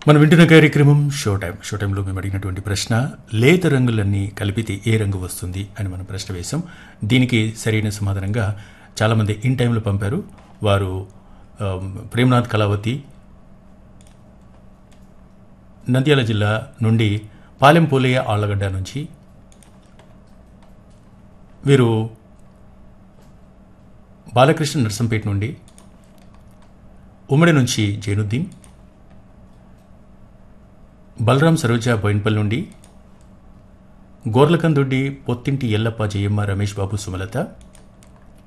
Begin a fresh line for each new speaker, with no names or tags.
మనం వింటున్న కార్యక్రమం షో టైం షో టైంలో మేము అడిగినటువంటి ప్రశ్న లేత రంగులన్నీ కలిపితే ఏ రంగు వస్తుంది అని మనం ప్రశ్న వేశాం దీనికి సరైన సమాధానంగా చాలామంది ఇన్ టైంలో పంపారు వారు ఆమ్, ప్రేమనాథ్ కళావతి నంద్యాల జిల్లా నుండి పాలెం పోలయ్య ఆళ్లగడ్డ నుంచి వీరు బాలకృష్ణ నర్సంపేట నుండి ఉమ్మడి నుంచి జైనుద్దీన్ బలరాం సరోజ బోయిన్పల్లి నుండి గోర్లకందొడ్డి పొత్తింటి ఎల్లప్ప జయమ్మ రమేష్ బాబు సుమలత